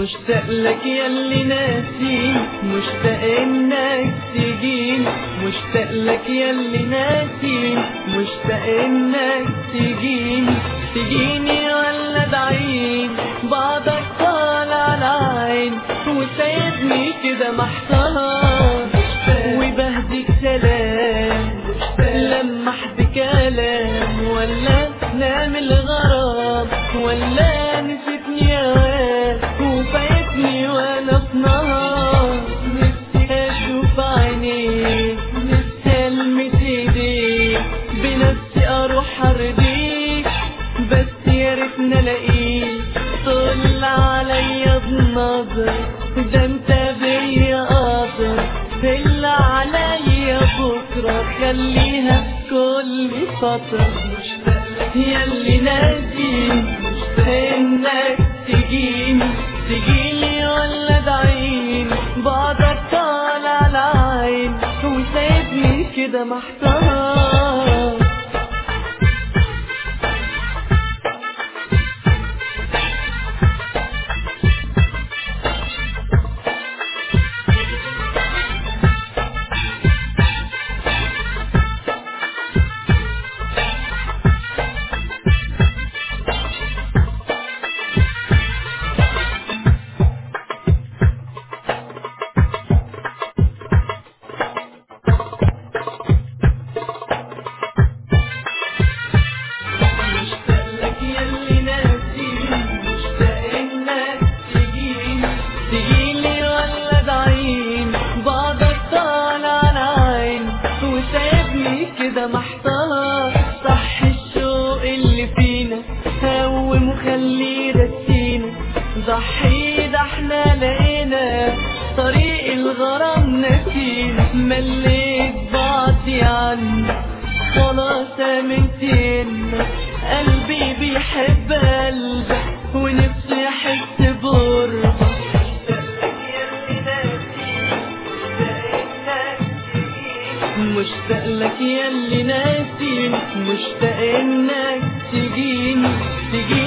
مشتاق لك ياللي ناسي مشتاق انك تجيني مشتاق لك ياللي ناسي مشتاق انك تجيني تجيني ولا ادعيني بعدك طالع على عين وسايبني كده محتار وبهديك سلام لمح بكلام ولا نعمل غرام ولا نسيتني هواك وفايتني وانا في نهار نفسي اشوف عينيك نفسي المس ايديك بنفسي اروح ارضيك بس يا ريتني الاقيك طل عليا بنظر ده انت بيا قادر اللي عليا بكرة خليها كل سطر ياللي ناسي انك تجيني تجيني ولا ادعيني بعدك طالع العين وسايبني كده محتار مشتاق لك ياللي ناسي مشتاق انك تجيني تجيلي ولا ادعيني بعدك طالع العين وسايبني كده محتار صح الشوق اللي فينا هوم وخليه رسينا ضحي ده احنا لقينا طريق الغرام نسينا مليت بعضي عنك خلاص امنت انك قلبي بيحب قلبك ونفسي يحس بقربك مشتاق لك ياللي ناسي مشتاق انك تجيني تجيني